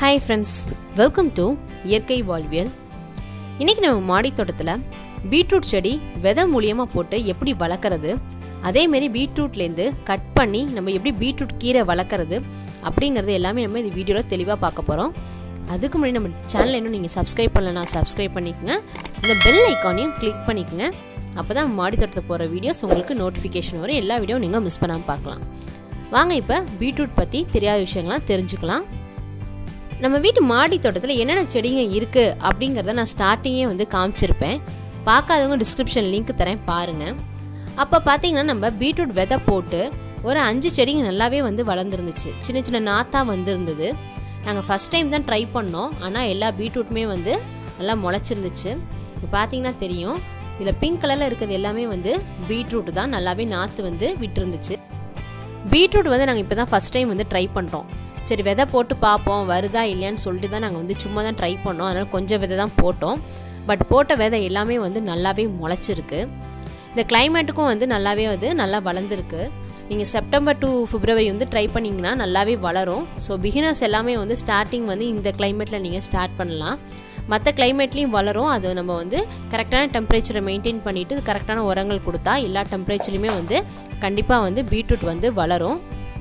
hi friends welcome to இயற்கை வாழ்வியல் இன்றைக்கி நம்ம மாடி தோட்டத்தில் பீட்ரூட் செடி விதை மூலியமாக போட்டு எப்படி வளர்க்குறது அதேமாரி பீட்ரூட்லேருந்து கட் பண்ணி நம்ம எப்படி பீட்ரூட் கீரை வளர்க்குறது அப்படிங்கிறது எல்லாமே நம்ம இந்த வீடியோவில் தெளிவாக பார்க்க போகிறோம் அதுக்கு முன்னாடி நம்ம சேனலை இன்னும் நீங்கள் சப்ஸ்கிரைப் பண்ணலன்னா சப்ஸ்கிரைப் பண்ணிக்கோங்க இந்த பெல் ஐக்கானையும் கிளிக் பண்ணிக்கோங்க அப்போ தான் மாடி தோட்டத்தில் போகிற வீடியோஸ் உங்களுக்கு நோட்டிஃபிகேஷன் வரும் எல்லா வீடியோவும் நீங்கள் மிஸ் பண்ணாமல் பார்க்கலாம் வாங்க இப்போ பீட்ரூட் பற்றி தெரியாத விஷயங்கள்லாம் தெரிஞ்சுக்கலாம் நம்ம வீட்டு மாடி தோட்டத்தில் என்னென்ன செடிங்க இருக்குது அப்படிங்கிறத நான் ஸ்டார்டிங்கே வந்து காமிச்சிருப்பேன் பார்க்காதவங்க டிஸ்கிரிப்ஷன் லிங்க் தரேன் பாருங்கள் அப்போ பார்த்தீங்கன்னா நம்ம பீட்ரூட் விதை போட்டு ஒரு அஞ்சு செடிங்க நல்லாவே வந்து வளர்ந்துருந்துச்சு சின்ன சின்ன நாத்தாக வந்திருந்தது நாங்கள் ஃபஸ்ட் டைம் தான் ட்ரை பண்ணோம் ஆனால் எல்லா பீட்ரூட்டுமே வந்து நல்லா முளைச்சிருந்துச்சு இப்போ பார்த்தீங்கன்னா தெரியும் இதில் பிங்க் கலரில் இருக்கிறது எல்லாமே வந்து பீட்ரூட் தான் நல்லாவே நாற்று வந்து விட்டுருந்துச்சு பீட்ரூட் வந்து நாங்கள் இப்போ தான் ஃபஸ்ட் டைம் வந்து ட்ரை பண்ணுறோம் சரி விதை போட்டு பார்ப்போம் வருதா இல்லையான்னு சொல்லிட்டு தான் நாங்கள் வந்து சும்மா தான் ட்ரை பண்ணோம் அதனால் கொஞ்சம் விதை தான் போட்டோம் பட் போட்ட விதை எல்லாமே வந்து நல்லாவே முளைச்சிருக்கு இந்த கிளைமேட்டுக்கும் வந்து நல்லாவே வந்து நல்லா வளர்ந்துருக்கு நீங்கள் செப்டம்பர் டு பிப்ரவரி வந்து ட்ரை பண்ணிங்கன்னா நல்லாவே வளரும் ஸோ பிகினர்ஸ் எல்லாமே வந்து ஸ்டார்டிங் வந்து இந்த கிளைமேட்டில் நீங்கள் ஸ்டார்ட் பண்ணலாம் மற்ற கிளைமேட்லேயும் வளரும் அது நம்ம வந்து கரெக்டான டெம்பரேச்சரை மெயின்டைன் பண்ணிவிட்டு கரெக்டான உரங்கள் கொடுத்தா எல்லா டெம்பரேச்சர்லையுமே வந்து கண்டிப்பாக வந்து பீட்ரூட் வந்து வளரும்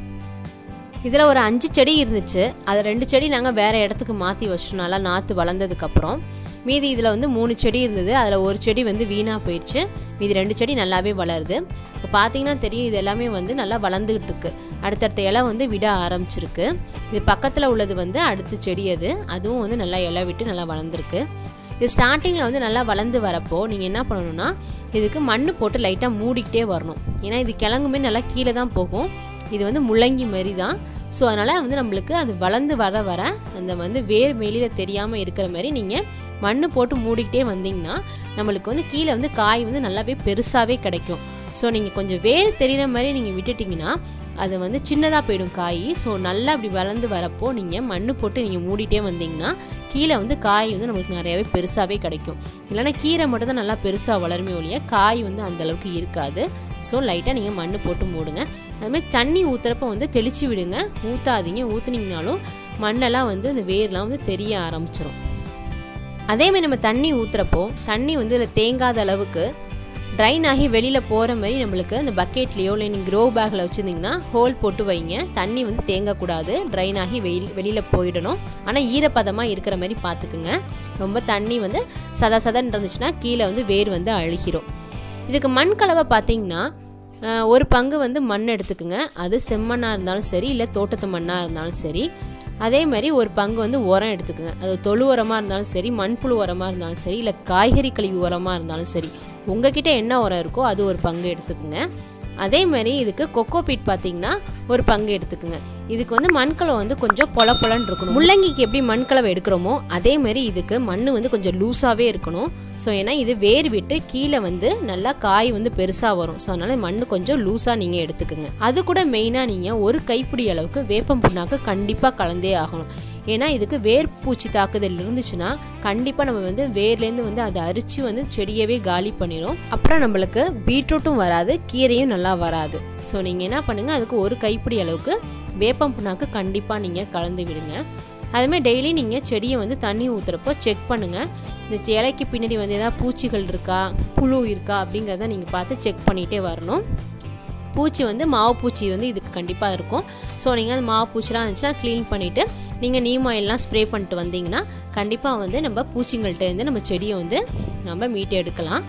இதில் ஒரு அஞ்சு செடி இருந்துச்சு அது ரெண்டு செடி நாங்கள் வேறு இடத்துக்கு மாற்றி வச்சிட்டோம் நல்லா நாற்று வளர்ந்ததுக்கப்புறம் மீதி இதில் வந்து மூணு செடி இருந்தது அதில் ஒரு செடி வந்து வீணாக போயிடுச்சு மீதி ரெண்டு செடி நல்லாவே வளருது இப்போ பார்த்தீங்கன்னா தெரியும் இது எல்லாமே வந்து நல்லா வளர்ந்துக்கிட்டு இருக்கு அடுத்தடுத்த இலை வந்து விட ஆரம்பிச்சிருக்கு இது பக்கத்தில் உள்ளது வந்து அடுத்த செடி அது அதுவும் வந்து நல்லா இலை விட்டு நல்லா வளர்ந்துருக்கு இது ஸ்டார்டிங்கில் வந்து நல்லா வளர்ந்து வரப்போ நீங்கள் என்ன பண்ணணும்னா இதுக்கு மண் போட்டு லைட்டாக மூடிக்கிட்டே வரணும் ஏன்னா இது கிழங்குமே நல்லா கீழே தான் போகும் இது வந்து முள்ளங்கி மாதிரி தான் ஸோ அதனால் வந்து நம்மளுக்கு அது வளர்ந்து வர வர அந்த வந்து வேர் வெளியில் தெரியாமல் இருக்கிற மாதிரி நீங்கள் மண் போட்டு மூடிக்கிட்டே வந்தீங்கன்னா நம்மளுக்கு வந்து கீழே வந்து காய் வந்து நல்லாவே பெருசாகவே கிடைக்கும் ஸோ நீங்கள் கொஞ்சம் வேர் தெரிகிற மாதிரி நீங்கள் விட்டுட்டிங்கன்னா அது வந்து சின்னதாக போயிடும் காய் ஸோ நல்லா அப்படி வளர்ந்து வரப்போ நீங்கள் மண் போட்டு நீங்கள் மூடிட்டே வந்தீங்கன்னா கீழே வந்து காய் வந்து நம்மளுக்கு நிறையாவே பெருசாகவே கிடைக்கும் இல்லைனா கீரை மட்டும் தான் நல்லா பெருசாக வளருமே ஒழிய காய் வந்து அந்தளவுக்கு இருக்காது ஸோ லைட்டாக நீங்கள் மண் போட்டு மூடுங்க அதுமாதிரி தண்ணி ஊற்றுறப்ப வந்து தெளித்து விடுங்க ஊற்றாதீங்க ஊற்றுனீங்கனாலும் மண்ணெல்லாம் வந்து அந்த வேர்லாம் வந்து தெரிய ஆரம்பிச்சிடும் அதேமாதிரி நம்ம தண்ணி ஊற்றுறப்போ தண்ணி வந்து இதில் தேங்காத அளவுக்கு ட்ரைன் ஆகி வெளியில் போகிற மாதிரி நம்மளுக்கு அந்த பக்கெட்லேயோ இல்லை நீங்கள் க்ரோ பேக்கில் வச்சுருந்திங்கன்னா ஹோல் போட்டு வைங்க தண்ணி வந்து தேங்கக்கூடாது ட்ரைன் ஆகி வெயில் வெளியில் போயிடணும் ஆனால் ஈரப்பதமாக இருக்கிற மாதிரி பார்த்துக்குங்க ரொம்ப தண்ணி வந்து சதா சதன்னு இருந்துச்சுன்னா கீழே வந்து வேர் வந்து அழுகிரும் இதுக்கு மண் கலவை பார்த்தீங்கன்னா ஒரு பங்கு வந்து மண் எடுத்துக்குங்க அது செம்மண்ணாக இருந்தாலும் சரி இல்லை தோட்டத்து மண்ணாக இருந்தாலும் சரி அதே மாதிரி ஒரு பங்கு வந்து உரம் எடுத்துக்கோங்க அது தொழு உரமாக இருந்தாலும் சரி மண்புழு உரமாக இருந்தாலும் சரி இல்லை காய்கறி கழிவு உரமாக இருந்தாலும் சரி உங்ககிட்ட என்ன உரம் இருக்கோ அது ஒரு பங்கு எடுத்துக்கோங்க அதே மாதிரி இதுக்கு கொக்கோ பீட் பார்த்தீங்கன்னா ஒரு பங்கு எடுத்துக்கோங்க இதுக்கு வந்து மண்கலவை வந்து கொஞ்சம் பொல பொலன்னு இருக்கணும் முள்ளங்கிக்கு எப்படி மண்கலவை எடுக்கிறோமோ அதே மாதிரி இதுக்கு மண் வந்து கொஞ்சம் லூஸாகவே இருக்கணும் ஸோ ஏன்னா இது வேர் விட்டு கீழே வந்து நல்லா காய் வந்து பெருசாக வரும் ஸோ அதனால் மண் கொஞ்சம் லூஸாக நீங்கள் எடுத்துக்கோங்க அது கூட மெயினாக நீங்கள் ஒரு கைப்பிடி அளவுக்கு வேப்பம் புண்ணாக்கு கண்டிப்பாக கலந்தே ஆகணும் ஏன்னா இதுக்கு வேர் பூச்சி தாக்குதல் இருந்துச்சுன்னா கண்டிப்பாக நம்ம வந்து வேர்லேருந்து வந்து அதை அரிச்சு வந்து செடியவே காலி பண்ணிடும் அப்புறம் நம்மளுக்கு பீட்ரூட்டும் வராது கீரையும் நல்லா வராது ஸோ நீங்கள் என்ன பண்ணுங்கள் அதுக்கு ஒரு கைப்பிடி அளவுக்கு வேப்பம் புண்ணாக்கு கண்டிப்பாக நீங்கள் கலந்து விடுங்க அதுமாதிரி டெய்லி நீங்கள் செடியை வந்து தண்ணி ஊற்றுறப்போ செக் பண்ணுங்கள் இந்த இலைக்கு பின்னாடி வந்து எதாவது பூச்சிகள் இருக்கா புழு இருக்கா அப்படிங்கிறத நீங்கள் பார்த்து செக் பண்ணிகிட்டே வரணும் பூச்சி வந்து மாவு பூச்சி வந்து இதுக்கு கண்டிப்பாக இருக்கும் ஸோ நீங்கள் அந்த மாவு பூச்சிலாம் இருந்துச்சுன்னா க்ளீன் பண்ணிவிட்டு நீங்கள் நீம் ஆயிலெலாம் ஸ்ப்ரே பண்ணிட்டு வந்தீங்கன்னா கண்டிப்பாக வந்து நம்ம பூச்சிங்கள்ட்ட இருந்து நம்ம செடியை வந்து நம்ம மீட்டு எடுக்கலாம்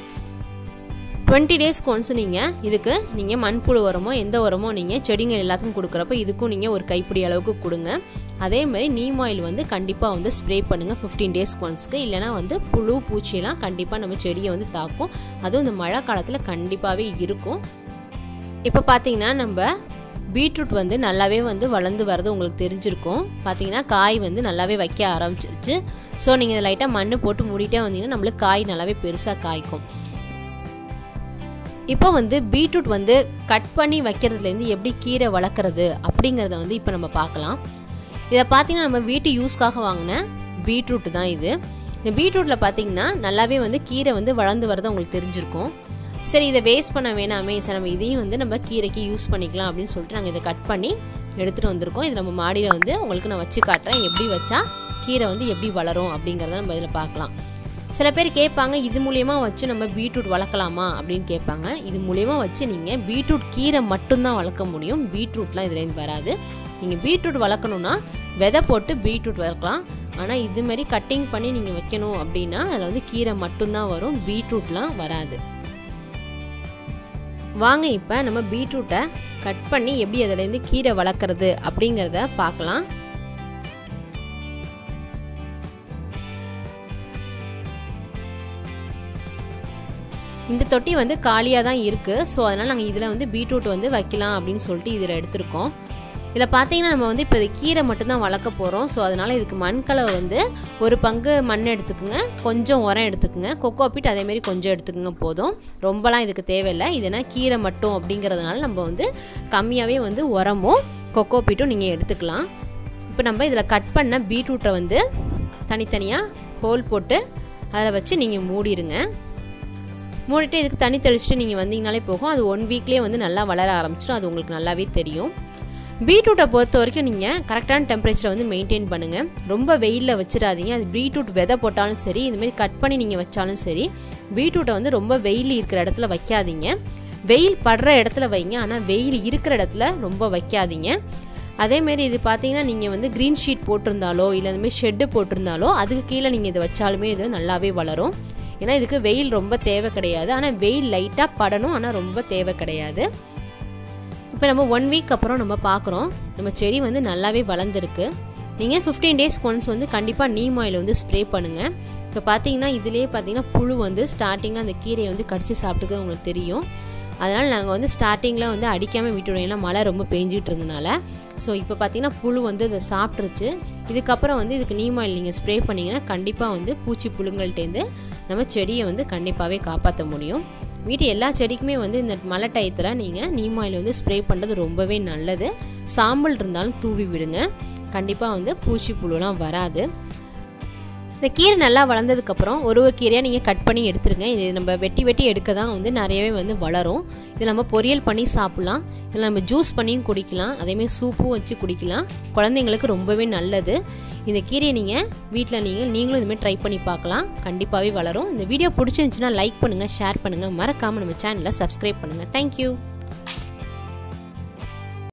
டுவெண்ட்டி டேஸ்க்கு ஒன்ஸ் நீங்கள் இதுக்கு நீங்கள் மண்புழு உரமோ எந்த உரமோ நீங்கள் செடிங்க எல்லாத்துக்கும் கொடுக்குறப்ப இதுக்கும் நீங்கள் ஒரு கைப்பிடி அளவுக்கு கொடுங்க அதே மாதிரி நீம் ஆயில் வந்து கண்டிப்பாக வந்து ஸ்ப்ரே பண்ணுங்கள் ஃபிஃப்டீன் டேஸ்க்கு ஒன்ஸ்க்கு இல்லைனா வந்து புழு பூச்சியெல்லாம் கண்டிப்பாக நம்ம செடியை வந்து தாக்கும் அதுவும் இந்த மழை காலத்தில் கண்டிப்பாகவே இருக்கும் இப்போ பார்த்தீங்கன்னா நம்ம பீட்ரூட் வந்து நல்லாவே வந்து வளர்ந்து வரது உங்களுக்கு தெரிஞ்சிருக்கும் பார்த்தீங்கன்னா காய் வந்து நல்லாவே வைக்க ஆரம்பிச்சிருச்சு ஸோ நீங்கள் லைட்டாக மண் போட்டு மூடிட்டே வந்தீங்கன்னா நம்மளுக்கு காய் நல்லாவே பெருசாக காய்க்கும் இப்போ வந்து பீட்ரூட் வந்து கட் பண்ணி வைக்கிறதுலேருந்து எப்படி கீரை வளர்க்குறது அப்படிங்கிறத வந்து இப்போ நம்ம பார்க்கலாம் இதை பார்த்தீங்கன்னா நம்ம வீட்டு யூஸ்க்காக வாங்கின பீட்ரூட் தான் இது இந்த பீட்ரூட்டில் பார்த்தீங்கன்னா நல்லாவே வந்து கீரை வந்து வளர்ந்து வரது உங்களுக்கு தெரிஞ்சிருக்கும் சரி இதை வேஸ்ட் பண்ண வேணாமே சரி நம்ம இதையும் வந்து நம்ம கீரைக்கு யூஸ் பண்ணிக்கலாம் அப்படின்னு சொல்லிட்டு நாங்கள் இதை கட் பண்ணி எடுத்துகிட்டு வந்திருக்கோம் இது நம்ம மாடியில் வந்து உங்களுக்கு நான் வச்சு காட்டுறேன் எப்படி வச்சா கீரை வந்து எப்படி வளரும் அப்படிங்கிறத நம்ம இதில் பார்க்கலாம் சில பேர் கேட்பாங்க இது மூலயமா வச்சு நம்ம பீட்ரூட் வளர்க்கலாமா அப்படின்னு கேட்பாங்க இது மூலயமா வச்சு நீங்கள் பீட்ரூட் கீரை மட்டும்தான் வளர்க்க முடியும் பீட்ரூட்லாம் இதுலேருந்து வராது நீங்கள் பீட்ரூட் வளர்க்கணுன்னா விதை போட்டு பீட்ரூட் வளர்க்கலாம் ஆனால் இதுமாரி கட்டிங் பண்ணி நீங்கள் வைக்கணும் அப்படின்னா அதில் வந்து கீரை மட்டும்தான் வரும் பீட்ரூட்லாம் வராது வாங்க இப்போ நம்ம பீட்ரூட்டை கட் பண்ணி எப்படி அதிலேருந்து கீரை வளர்க்குறது அப்படிங்கிறத பார்க்கலாம் இந்த தொட்டி வந்து காலியாக தான் இருக்குது ஸோ அதனால் நாங்கள் இதில் வந்து பீட்ரூட் வந்து வைக்கலாம் அப்படின்னு சொல்லிட்டு இதில் எடுத்திருக்கோம் இதில் பார்த்தீங்கன்னா நம்ம வந்து இப்போ கீரை மட்டும்தான் வளர்க்க போகிறோம் ஸோ அதனால் இதுக்கு மண்கலவை வந்து ஒரு பங்கு மண் எடுத்துக்குங்க கொஞ்சம் உரம் எடுத்துக்குங்க கொக்கோ பீட் அதேமாரி கொஞ்சம் எடுத்துக்குங்க போதும் ரொம்பலாம் இதுக்கு தேவையில்லை இதுனா கீரை மட்டும் அப்படிங்கிறதுனால நம்ம வந்து கம்மியாகவே வந்து உரமும் கொக்கோ பீட்டும் நீங்கள் எடுத்துக்கலாம் இப்போ நம்ம இதில் கட் பண்ண பீட்ரூட்டை வந்து தனித்தனியாக ஹோல் போட்டு அதில் வச்சு நீங்கள் மூடிடுங்க மூடிட்டு இதுக்கு தண்ணி தெளிச்சுட்டு நீங்கள் வந்தீங்கனாலே போகும் அது ஒன் வீக்லேயே வந்து நல்லா வளர ஆரம்பிச்சிடும் அது உங்களுக்கு நல்லாவே தெரியும் பீட்ரூட்டை பொறுத்த வரைக்கும் நீங்கள் கரெக்டான டெம்பரேச்சரை வந்து மெயின்டைன் பண்ணுங்கள் ரொம்ப வெயிலில் வச்சிடாதீங்க அது பீட்ரூட் விதை போட்டாலும் சரி இதுமாரி கட் பண்ணி நீங்கள் வச்சாலும் சரி பீட்ரூட்டை வந்து ரொம்ப வெயில் இருக்கிற இடத்துல வைக்காதீங்க வெயில் படுற இடத்துல வைங்க ஆனால் வெயில் இருக்கிற இடத்துல ரொம்ப வைக்காதீங்க அதேமாரி இது பார்த்தீங்கன்னா நீங்கள் வந்து க்ரீன் ஷீட் போட்டிருந்தாலோ இல்லை இந்தமாரி ஷெட்டு போட்டிருந்தாலோ அதுக்கு கீழே நீங்கள் இதை வச்சாலுமே இது நல்லாவே வளரும் ஏன்னா இதுக்கு வெயில் ரொம்ப தேவை கிடையாது ஆனால் வெயில் லைட்டாக படணும் ஆனால் ரொம்ப தேவை கிடையாது இப்போ நம்ம ஒன் வீக் அப்புறம் நம்ம பார்க்குறோம் நம்ம செடி வந்து நல்லாவே வளர்ந்துருக்கு நீங்கள் ஃபிஃப்டீன் டேஸ் ஒன்ஸ் வந்து கண்டிப்பாக நீம் ஆயில் வந்து ஸ்ப்ரே பண்ணுங்கள் இப்போ பார்த்தீங்கன்னா இதுலேயே பார்த்தீங்கன்னா புழு வந்து ஸ்டார்டிங்கில் அந்த கீரையை வந்து கடிச்சு சாப்பிட்டுக்க உங்களுக்கு தெரியும் அதனால் நாங்கள் வந்து ஸ்டார்டிங்கில் வந்து அடிக்காமல் விட்டுவிடுவோம் ஏன்னா மழை ரொம்ப பெஞ்சிட்டு இருந்தனால ஸோ இப்போ பார்த்தீங்கன்னா புழு வந்து இதை சாப்பிட்ருச்சு இதுக்கப்புறம் வந்து இதுக்கு நீம் ஆயில் நீங்கள் ஸ்ப்ரே பண்ணிங்கன்னா கண்டிப்பாக வந்து பூச்சி புழுங்கள்டேருந்து நம்ம செடியை வந்து கண்டிப்பாகவே காப்பாற்ற முடியும் வீட்டு எல்லா செடிக்குமே வந்து இந்த மழை டயத்தில் நீங்கள் நீம் ஆயில் வந்து ஸ்ப்ரே பண்ணுறது ரொம்பவே நல்லது சாம்பல் இருந்தாலும் தூவி விடுங்க கண்டிப்பாக வந்து பூச்சி புழுலாம் வராது இந்த கீரை நல்லா வளர்ந்ததுக்கப்புறம் ஒரு ஒரு கீரையாக நீங்கள் கட் பண்ணி எடுத்துருங்க இது நம்ம வெட்டி வெட்டி எடுக்க தான் வந்து நிறையவே வந்து வளரும் இதில் நம்ம பொரியல் பண்ணி சாப்பிட்லாம் இதில் நம்ம ஜூஸ் பண்ணியும் குடிக்கலாம் அதேமாதிரி சூப்பும் வச்சு குடிக்கலாம் குழந்தைங்களுக்கு ரொம்பவே நல்லது இந்த கீரையை நீங்கள் வீட்டில் நீங்கள் நீங்களும் இதுமாதிரி ட்ரை பண்ணி பார்க்கலாம் கண்டிப்பாகவே வளரும் இந்த வீடியோ பிடிச்சிருந்துச்சுன்னா லைக் பண்ணுங்கள் ஷேர் பண்ணுங்கள் மறக்காமல் நம்ம சேனலை சப்ஸ்கிரைப் பண்ணுங்கள் தேங்க்யூ